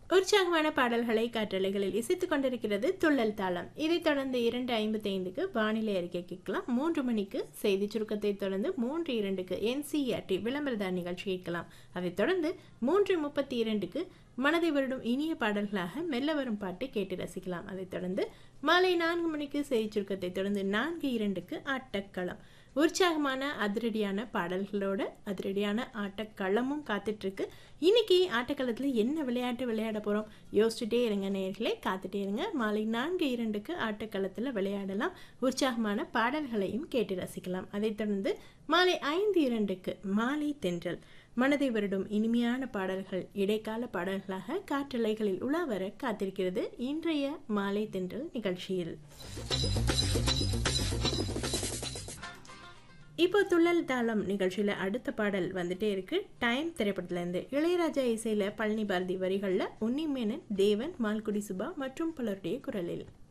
உற்சாகமான பாடல்களை காற்றலைகளில் இசைத்துக் கொண்டிருக்கிறது துள்ளல் தாளம் இதைத் தொடர்ந்து இரண்டு ஐம்பத்தி ஐந்துக்கு வானிலை அறிக்கை கேட்கலாம் மூன்று மணிக்கு செய்தி சுருக்கத்தை தொடர்ந்து மூன்று இரண்டுக்கு என்சிஆர்டி விளம்பரதார் நிகழ்ச்சி கேட்கலாம் அதைத் தொடர்ந்து மூன்று முப்பத்தி இரண்டுக்கு மனதை வருடும் இனிய பாடல்களாக மெல்ல வரும் பாட்டை கேட்டு ரசிக்கலாம் அதைத் தொடர்ந்து மாலை நான்கு மணிக்கு செய்தி சுருக்கத்தை தொடர்ந்து நான்கு இரண்டுக்கு ஆட்டக்களம் உற்சாகமான அதிரடியான பாடல்களோட அதிரடியான ஆட்டக்களமும் காத்துட்ருக்கு இன்னைக்கு ஆட்டக்களத்தில் என்ன விளையாட்டு விளையாட போகிறோம் யோசிச்சுட்டே இருங்க நேர்களே காத்துட்டே இருங்க மாலை நான்கு இரண்டுக்கு ஆட்டக்களத்தில் விளையாடலாம் உற்சாகமான பாடல்களையும் கேட்டு ரசிக்கலாம் அதைத் தொடர்ந்து மாலை ஐந்து இரண்டுக்கு மாலை தென்றல் மனதை வருடும் இனிமையான பாடல்கள் இடைக்கால பாடல்களாக காற்றலைகளில் உலாவர காத்திருக்கிறது இன்றைய மாலை தென்றல் நிகழ்ச்சியில் இப்போ துள்ளல் தாளம் நிகழ்ச்சியில் அடுத்த பாடல் வந்துட்டே இருக்கு டைம் திரைப்படத்துலேருந்து இளையராஜா இசையில் பழனி பாரதி வரிகளில் உன்னிமேனன் தேவன் மால்குடி சுபா மற்றும் பலருடைய குரலில்